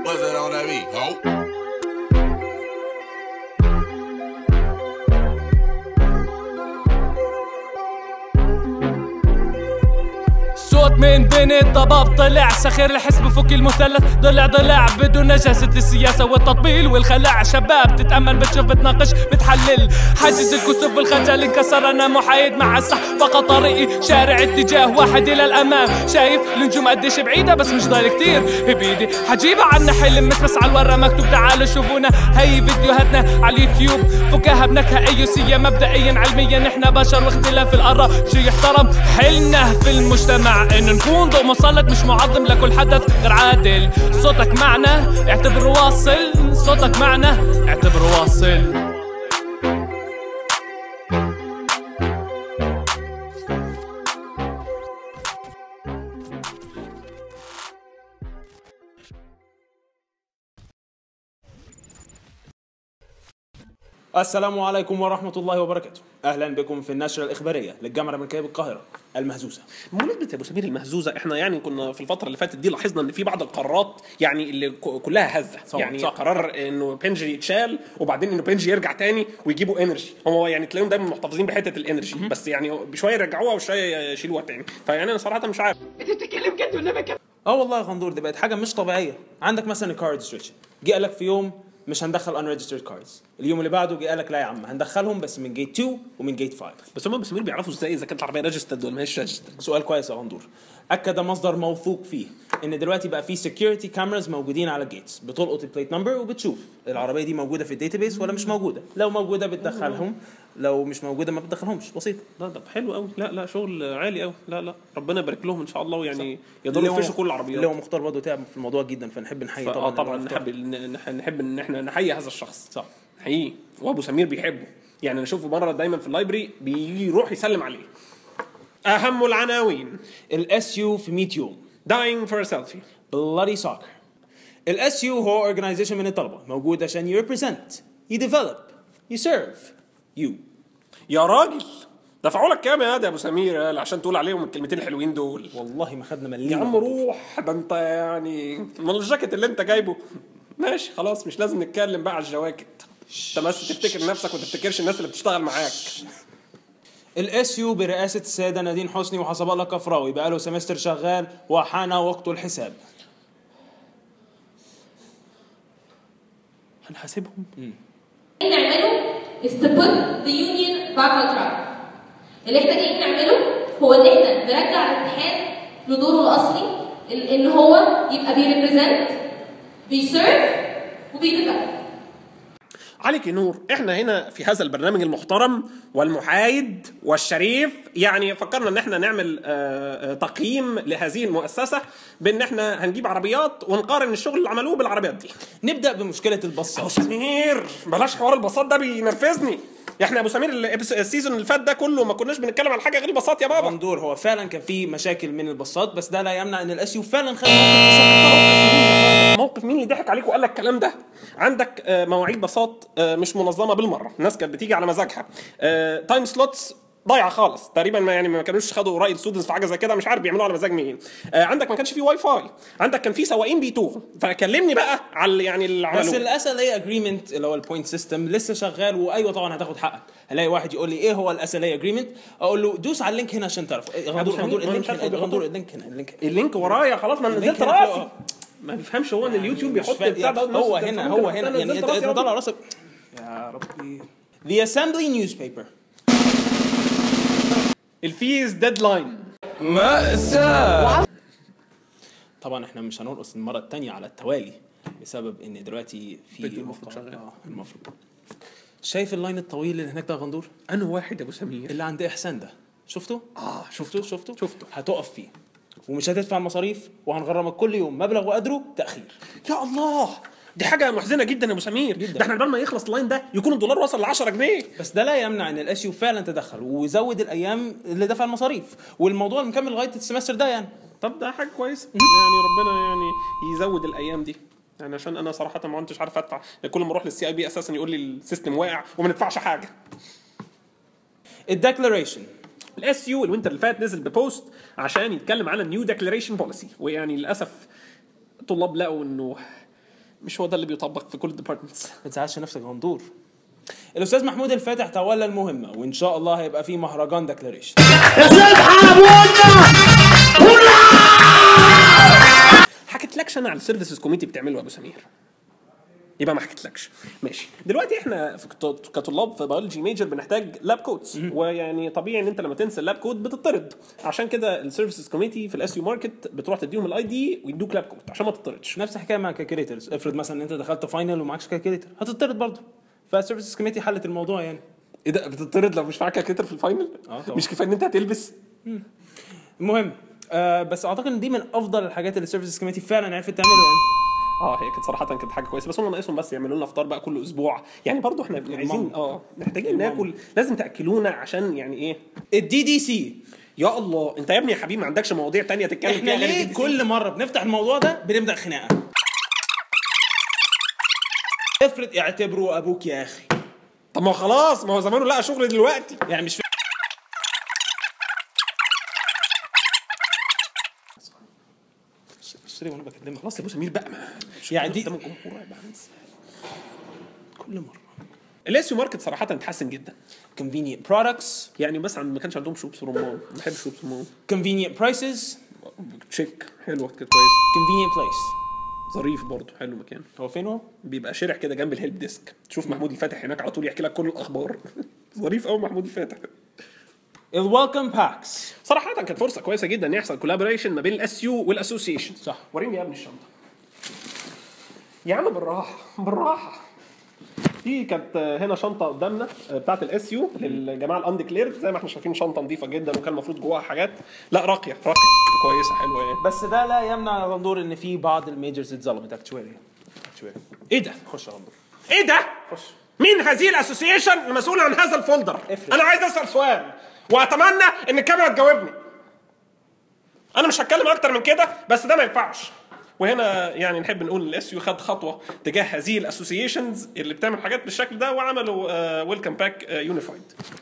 What's that on that beat, ho? صوت من بين الضباب طلع سخير الحسب فوق المثلث ضلع ضلع بدون نجاسة السياسة والتطبيل والخلع شباب تتأمل بتشوف بتناقش بتحلل حاجز الكسوف والخجل انكسر انا محايد مع الصح فقط طريقي شارع اتجاه واحد الى الامام شايف النجوم قديش بعيدة بس مش ضايل كتير بايدي حجيبها عنا حلم مش بس على الورا مكتوب تعالوا شوفونا هي فيديوهاتنا على اليوتيوب فكاها بنكهة ايوسية مبدئيا علميا احنا بشر واختلاف الاراء شي يحترم حلنا في المجتمع انه نكون ضوء مسلط مش معظم لكل حدث غير عادل صوتك معنا اعتبره واصل صوتك معنا اعتبره واصل السلام عليكم ورحمة الله وبركاته أهلا بكم في النشرة الإخبارية للجامعة الأمريكية بالقاهرة المهزوزة بمناسبة ابو سمير المهزوزة احنا يعني كنا في الفترة اللي فاتت دي لاحظنا ان في بعض القرارات يعني اللي ك- كلها هزة صح، يعني صح. قرار انه بنجي يتشال وبعدين انه بنجي يرجع تاني ويجيبوا انرجي هو يعني تلاقيهم دايما محتفظين بحتة الانرجي بس يعني بشوية يرجعوها وشوية يشيلوها تاني فيعني انا صراحة مش عارف اه والله يا غندور دي بقت حاجة مش طبيعية عندك مثلا الكار ريجستريشن جه قال لك في يوم مش هندخل unregistered cars اليوم اللي بعده جه قال لك لا يا عم هندخلهم بس من جيت 2 ومن جيت 5 بس هم ابو سمير بيعرفوا ازاي اذا كانت العربية ريجستد ولا ما هيش ريجستد سؤال كويس يا غندور اكد مصدر موثوق فيه ان دلوقتي بقى في سكيورتي كاميرز موجودين على الجيتس بتلقط البليت نمبر وبتشوف العربيه دي موجوده في الداتابيس ولا مش موجوده لو موجوده بتدخلهم لو مش موجوده ما بتدخلهمش بسيط لا ده حلو قوي لا لا شغل عالي قوي لا لا ربنا يبارك لهم ان شاء الله ويعني اللي يقدروا هو- يفشوا كل العربيات اللي هو مختار برضه تعب في الموضوع جدا فنحب نحيي اه طبعا طبعا اللي هو نحب نح- نحب ان احنا نحيي هذا الشخص صح حقيقي وابو سمير بيحبه يعني انا اشوفه مره دايما في اللايبرري بيجي يروح يسلم عليه اهم العناوين الاس يو في 100 يوم dying for a selfie بلادي سوكر الاس يو هو اورجنايزيشن من الطلبه موجود عشان يريبريزنت يديفلوب يسيرف يو يا راجل دفعوا لك كام يا واد يا ابو سمير قال عشان تقول عليهم الكلمتين الحلوين دول والله ما خدنا مليم يا عم روح ده انت يعني من الجاكيت اللي انت جايبه ماشي خلاص مش لازم نتكلم بقى على الجواكت انت بس تفتكر نفسك وما تفتكرش الناس اللي بتشتغل معاك الاس يو برئاسة السيدة نادين حسني وحسب الله كفراوي بقاله سمستر شغال وحان وقت الحساب هنحاسبهم نعمله is to put the union back on track. اللي احنا جايين نعمله هو ان احنا نرجع الاتحاد لدوره الاصلي ال- ان هو يبقى بيريبريزنت بيسيرف وبيدفع عليك نور احنا هنا في هذا البرنامج المحترم والمحايد والشريف يعني فكرنا ان احنا نعمل آه، آه، تقييم لهذه المؤسسه بان احنا هنجيب عربيات ونقارن الشغل اللي عملوه بالعربيات دي نبدأ بمشكلة ابو البصات سمير بلاش حوار البساط ده بينرفزني احنا يا ابو سمير ال- السيزون اللي فات ده كله ما كناش بنتكلم عن حاجه غير البساط يا بابا غندور هو فعلا كان في مشاكل من البصات بس ده لا يمنع ان الاس يو فعلا خد موقف في صف الطلب موقف مين اللي ضحك عليك وقال لك الكلام ده عندك آه، مواعيد بساط آه، مش منظمه بالمره الناس كانت بتيجي على مزاجها تايم سلوتس ضايعه خالص تقريبا ما يعني ما كانوش خدوا راي الستودنتس في حاجه زي كده مش عارف بيعملوها على مزاج مين آه، عندك ما كانش في واي فاي عندك كان في سواقين بيتوهوا فكلمني بقى على يعني اللي بس عملوه الاس ال اي اجريمنت اللي هو البوينت سيستم لسه شغال وايوه طبعا هتاخد حقك هلاقي واحد يقول لي ايه هو الاس ال اي اجريمنت اقول له دوس على اللينك هنا عشان تعرف إيه، غندور سمير، غندور ما أنا اللينك مش عارف هنا هو غندور بيحط- اللينك هنا اللينك اللينك ورايا خلاص ما أنا اللينك نزلت هنا راسي فوق. ما بيفهمش هو ان اليوتيوب مش بيحط فاهم. بتاع ده هو نص هنا التليفون هو كده. هنا أنا يعني نزلت انت راسي انت أهو. طالع راسك يا ربي The Assembly newspaper الفيز ديدلاين طبعا احنا مش هنرقص المره الثانيه على التوالي بسبب ان دلوقتي في فيديو المفروض مقال- شغال. اه المفروض شايف اللاين الطويل اللي هناك ده يا غندور انا واحد يا ابو سمير اللي عند احسان ده شفته اه شفته شفته شفته. هتقف فيه ومش هتدفع المصاريف وهنغرمك كل يوم مبلغ وقدره تاخير يا الله دي حاجه محزنه جدا يا ابو سمير جدا. ده احنا قبل ما يخلص اللاين ده يكون الدولار وصل ل 10 جنيه بس ده لا يمنع ان الاس يو فعلا تدخل وزود الايام اللي دفع المصاريف والموضوع مكمل لغايه السمستر ده يعني طب ده حاجه كويسه يعني ربنا يعني يزود الايام دي يعني عشان انا صراحه ما كنتش عارف ادفع كل ما اروح للسي اي بي اساسا يقول لي السيستم واقع وما ندفعش حاجه الديكلاريشن الاس يو الوينتر اللي فات نزل ببوست عشان يتكلم على النيو ديكلاريشن بوليسي ويعني للاسف الطلاب لقوا انه مش هو ده اللي بيطبق في كل الديبارتمنتس ما تزعلش نفسك يا غندور الاستاذ محمود الفاتح تولى المهمه وان شاء الله هيبقى في مهرجان ديكلاريشن حكيتلكش انا على السيرفيسز كوميتي بتعمله يا ابو سمير يبقى ما حكيتلكش ماشي دلوقتي احنا في كت- كطلاب في بيولوجي ميجر بنحتاج لاب كودز ويعني طبيعي ان انت لما تنسى اللاب كود بتطرد عشان كده السيرفيسز كوميتي في الاس يو ماركت بتروح تديهم الاي دي ويدوك لاب كود عشان ما تطردش نفس الحكايه مع الكالكوليترز افرض مثلا ان انت دخلت فاينل ومعكش كالكوليتر هتطرد برضه فالسيرفيسز كوميتي حلت الموضوع يعني ايه ده بتطرد لو مش معاك كالكليتر في الفاينل آه طبعا. مش كفايه ان انت هتلبس المهم آه بس اعتقد ان دي من افضل الحاجات اللي السيرفيسز كوميتي فعلا عرفت تعمله يعني اه هي كانت صراحه كانت حاجه كويسه بس هم ناقصهم بس يعملوا لنا فطار بقى كل اسبوع يعني برضو احنا عايزين اه محتاجين ناكل لازم تاكلونا عشان يعني ايه الدي دي سي يا الله انت يا ابني يا حبيبي ما عندكش مواضيع تانية تتكلم احنا فيها غير ليه الDDC؟ كل مره بنفتح الموضوع ده بنبدا خناقه افرض اعتبره ابوك يا اخي طب ما هو خلاص ما هو زمانه لقى شغل دلوقتي يعني مش سوري وانا بكلمك خلاص يا ابو سمير بقى ما يعني دي قدام الجمهور بقى كل مره الاس يو ماركت صراحه اتحسن جدا convenient products يعني بس عند ما كانش عندهم شوبس رمان ما بحبش شوبس رمان convenient prices تشيك حلوه كانت كويس convenient place ظريف برضه حلو مكان هو فين هو؟ بيبقى شارع كده جنب الهيلب ديسك تشوف محمود الفاتح هناك على طول يحكي لك كل الاخبار ظريف قوي محمود الفاتح الويلكم باكس صراحه كانت فرصه كويسه جدا ان يحصل كولابوريشن ما بين الاس يو والاسوسيشن صح. وريني يا ابني الشنطه يا عم بالراحه بالراحه دي كانت هنا شنطه قدامنا بتاعت الاس يو للجماعه الاندكليرد زي ما احنا شايفين شنطه نظيفه جدا وكان المفروض جواها حاجات لا راقيه راقيه كويسه حلوه يعني بس ده لا يمنع يا غندور ان في بعض الميجرز اتظلمت اكشوالي اكشوالي ايه ده خش يا غندور ايه ده مين هذه الاسوسيشن المسؤول عن هذا الفولدر افرض. انا عايز اسال سؤال واتمنى ان الكاميرا تجاوبني انا مش هتكلم اكتر من كده بس ده ما ينفعش وهنا يعني نحب نقول الاس يو خد خطوه تجاه هذه الاسوسيشنز اللي بتعمل حاجات بالشكل ده وعملوا ويلكم باك يونيفايد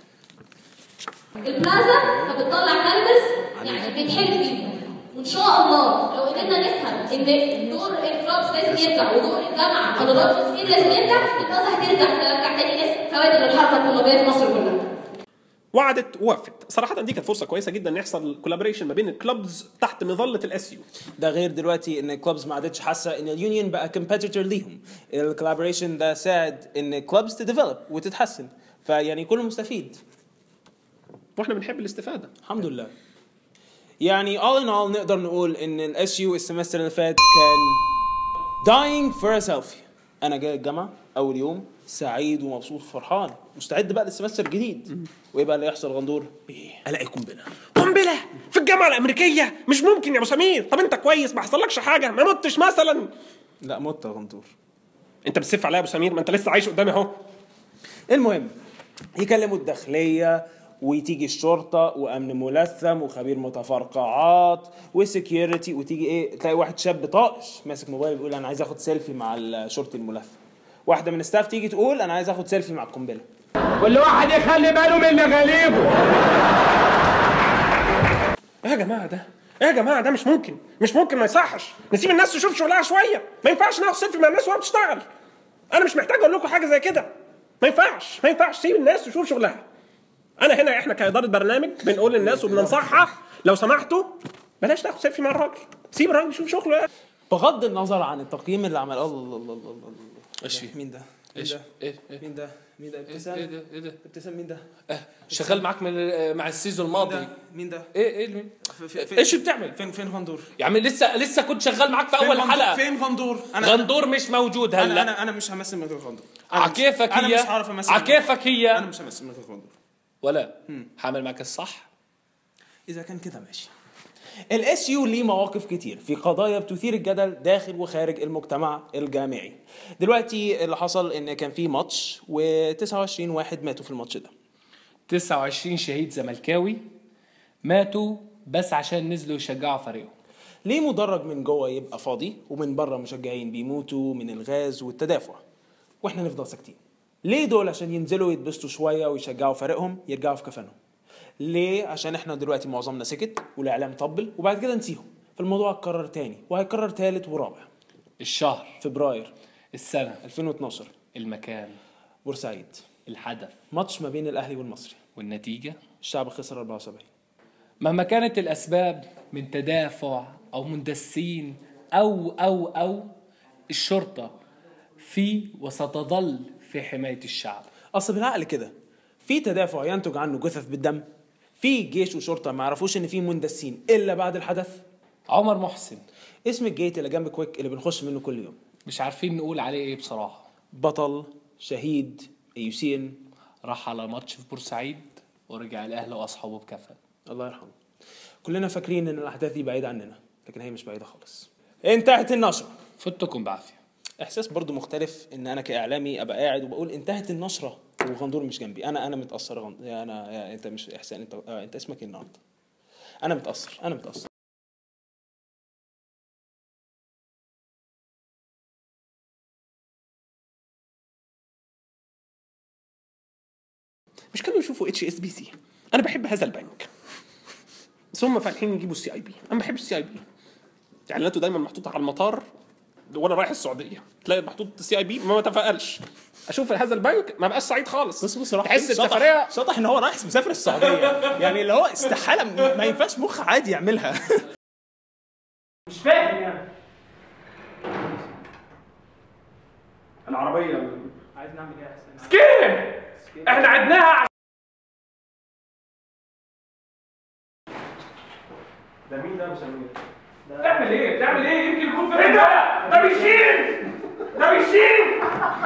البلازا فبتطلع كانفاس يعني بيتحل فيه وان شاء الله لو قدرنا نفهم ان دور الكلابس لازم يرجع ودور الجامعه ولا دور التصوير لازم يرجع البلازا هترجع ترجع تاني ناس فوائد للحركه الطلابيه في مصر كلها وعدت ووفت صراحه دي كانت فرصه كويسه جدا ان يحصل كولابوريشن ما بين الكلوبز تحت مظله الاس يو ده غير دلوقتي ان الكلوبز ما عادتش حاسه ان اليونيون بقى كومبيتيتور ليهم الكولابوريشن ده ساعد ان الكلوبز تديفلوب وتتحسن فيعني كله مستفيد واحنا بنحب الاستفاده الحمد لله يعني all in all نقدر نقول ان الاس يو السمستر اللي فات كان dying for a selfie انا جاي الجامعه اول يوم سعيد ومبسوط وفرحان مستعد بقى للسمستر الجديد وايه بقى اللي يحصل غندور الاقي قنبله قنبله في الجامعه الامريكيه مش ممكن يا ابو سمير طب انت كويس ما حصلكش حاجه ما متش مثلا لا مت يا غندور انت بتسف عليا يا ابو سمير ما انت لسه عايش قدامي اهو المهم يكلموا الداخلية وتيجي الشرطة وأمن ملثم وخبير متفرقعات وسكيورتي وتيجي إيه تلاقي واحد شاب طائش ماسك موبايل بيقول أنا عايز آخد سيلفي مع الشرطي الملثم واحدة من الستاف تيجي تقول أنا عايز آخد سيلفي مع القنبلة كل واحد يخلي باله من مغاليبه ايه يا جماعه ده ايه يا جماعه ده مش ممكن مش ممكن ما يصحش نسيب الناس تشوف شغلها شويه ما ينفعش ناخد سيلفي مع الناس وهي بتشتغل انا مش محتاج اقول لكم حاجه زي كده ما ينفعش ما ينفعش سيب الناس تشوف شغلها انا هنا احنا كاداره برنامج بنقول للناس وبننصحها لو سمحتوا بلاش تاخد سيلفي مع الراجل سيب الراجل يشوف شغله بغض النظر عن التقييم اللي عمل الله الله الله الله الله ايش في؟ مين ده؟ مين ايش؟ ده؟ ايه ايه مين ده؟ مين ده؟ ايه ابتسام ده ايه ده؟ ابتسام مين ده؟ اه شغال معاك من مع السيزون الماضي ده؟ مين ده؟ ايه ايه اللي- في- في- في- ايش بتعمل؟ فين فين غندور؟ يا عم لسه لسه كنت شغال معاك في فين اول غندور؟ حلقه فين غندور؟ أنا غندور مش موجود انا هلا انا انا مش همثل مثل غندور أنا مش- عكيفك انا هي مش هعرف امثل عكيفك هي انا مش همثل مثل غندور ولا حامل معك الصح اذا كان كده ماشي الاس يو ليه مواقف كتير في قضايا بتثير الجدل داخل وخارج المجتمع الجامعي دلوقتي اللي حصل ان كان في ماتش و29 واحد ماتوا في الماتش ده 29 شهيد زملكاوي ماتوا بس عشان نزلوا يشجعوا فريقهم ليه مدرج من جوه يبقى فاضي ومن بره مشجعين بيموتوا من الغاز والتدافع واحنا نفضل ساكتين ليه دول عشان ينزلوا يتبسطوا شويه ويشجعوا فريقهم يرجعوا في كفانهم ليه عشان احنا دلوقتي معظمنا سكت والاعلام طبل وبعد كده نسيهم فالموضوع اتكرر تاني وهيكرر تالت ورابع الشهر فبراير السنة 2012 المكان بورسعيد الحدث ماتش ما بين الاهلي والمصري والنتيجة الشعب خسر 74 مهما كانت الأسباب من تدافع أو مندسين أو أو أو الشرطة في وستظل في حماية الشعب اصل بالعقل كده في تدافع ينتج عنه جثث بالدم في جيش وشرطه ما يعرفوش ان في مندسين الا بعد الحدث عمر محسن اسم الجيت اللي جنب كويك اللي بنخش منه كل يوم مش عارفين نقول عليه ايه بصراحة بطل شهيد ايوسين راح على ماتش في بورسعيد ورجع الأهل وأصحابه بكفن الله يرحمه كلنا فاكرين ان الاحداث دي بعيده عننا لكن هي مش بعيده خالص انتهت النشره فتكم بعافية احساس برضو مختلف ان انا كاعلامي ابقى قاعد وبقول انتهت النشره وغندور مش جنبي انا انا متاثر غند... يا انا يا انت مش احسان انت آه انت اسمك ايه النهارده انا متاثر انا متاثر مش كانوا يشوفوا اتش اس بي سي انا بحب هذا البنك بس هم فالحين يجيبوا السي اي بي انا بحب السي اي بي اعلاناته دايما محطوطه على المطار وانا رايح السعوديه تلاقي محطوط السي اي بي ما بتفائلش اشوف هذا البنك ما بقاش سعيد خالص بص بص راح تحس فين؟ شطح- السفريه شطح ان هو رايح مسافر السعوديه يعني اللي هو استحاله م- ما ينفعش مخ عادي يعملها مش فاهم يعني العربيه عايز نعمل ايه يا حسين سكيم احنا عدناها ده مين ده مسميه تعمل ايه؟ تعمل ايه؟ يمكن يكون في ايه ده؟ ده بيشيل ده بيشيل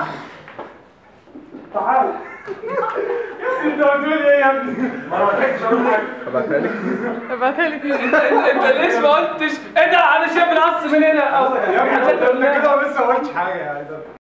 تعال انت بتقول ايه يا ابني؟ ما انا ما لحقتش اقول حاجه انت انت ليش ما قلتش ايه ده انا شايف القص من هنا يا ابني انت كده لسه ما قلتش حاجه يعني ده